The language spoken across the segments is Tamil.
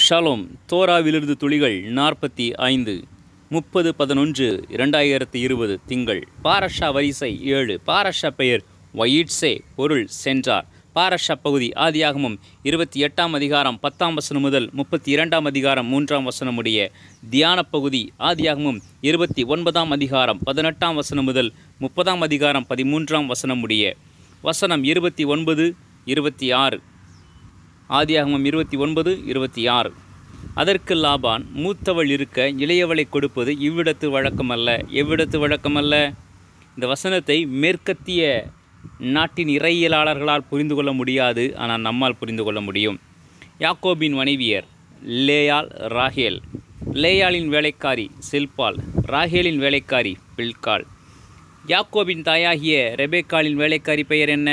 ஷாலோம் தோராவிலிருந்து துளிகள் நாற்பத்தி ஐந்து முப்பது பதினொன்று இரண்டாயிரத்தி இருபது திங்கள் பாரஷா வரிசை ஏழு பாரஷா பெயர் வயிட்ஸே பொருள் சென்றார் பாரஷா பகுதி ஆதியாகமம் இருபத்தி எட்டாம் அதிகாரம் பத்தாம் வசனம் முதல் முப்பத்தி இரண்டாம் அதிகாரம் மூன்றாம் வசனம் உடைய தியான பகுதி ஆதியாகமம் இருபத்தி ஒன்பதாம் அதிகாரம் பதினெட்டாம் வசனம் முதல் முப்பதாம் அதிகாரம் பதிமூன்றாம் வசனம் உடைய வசனம் இருபத்தி ஒன்பது இருபத்தி ஆறு ஆதியாகமம் இருபத்தி ஒன்பது இருபத்தி ஆறு அதற்கு லாபான் மூத்தவள் இருக்க இளையவளை கொடுப்பது இவ்விடத்து வழக்கமல்ல எவ்விடத்து வழக்கமல்ல இந்த வசனத்தை மேற்கத்திய நாட்டின் இறையியலாளர்களால் புரிந்து கொள்ள முடியாது ஆனால் நம்மால் புரிந்து கொள்ள முடியும் யாக்கோபின் மனைவியர் லேயாள் ராகேல் லேயாளின் வேலைக்காரி சில்பால் ராகேலின் வேலைக்காரி பில்கால் யாக்கோபின் தாயாகிய ரெபேக்காளின் வேலைக்காரி பெயர் என்ன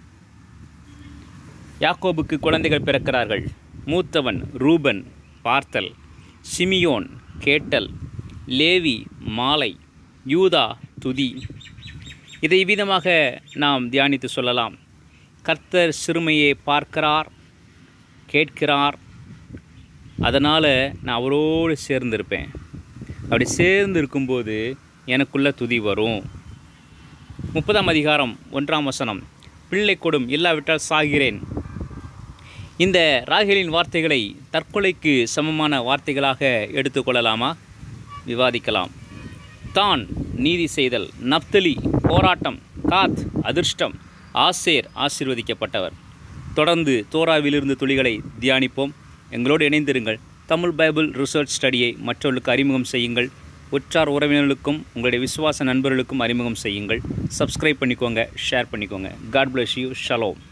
யாக்கோபுக்கு குழந்தைகள் பிறக்கிறார்கள் மூத்தவன் ரூபன் பார்த்தல் சிமியோன் கேட்டல் லேவி மாலை யூதா துதி இதை விதமாக நாம் தியானித்து சொல்லலாம் கர்த்தர் சிறுமையை பார்க்கிறார் கேட்கிறார் அதனால் நான் அவரோடு சேர்ந்திருப்பேன் அப்படி சேர்ந்து இருக்கும்போது எனக்குள்ள துதி வரும் முப்பதாம் அதிகாரம் ஒன்றாம் வசனம் பிள்ளை கொடும் இல்லாவிட்டால் சாகிறேன் இந்த ராகேலின் வார்த்தைகளை தற்கொலைக்கு சமமான வார்த்தைகளாக எடுத்துக்கொள்ளலாமா விவாதிக்கலாம் தான் நீதி செய்தல் நப்தலி போராட்டம் காத் அதிர்ஷ்டம் ஆசேர் ஆசீர்வதிக்கப்பட்டவர் தொடர்ந்து தோராவிலிருந்து துளிகளை தியானிப்போம் எங்களோடு இணைந்திருங்கள் தமிழ் பைபிள் ரிசர்ச் ஸ்டடியை மற்றவர்களுக்கு அறிமுகம் செய்யுங்கள் உற்றார் உறவினர்களுக்கும் உங்களுடைய விசுவாச நண்பர்களுக்கும் அறிமுகம் செய்யுங்கள் சப்ஸ்கிரைப் பண்ணிக்கோங்க ஷேர் பண்ணிக்கோங்க காட் bless யூ ஷலோம்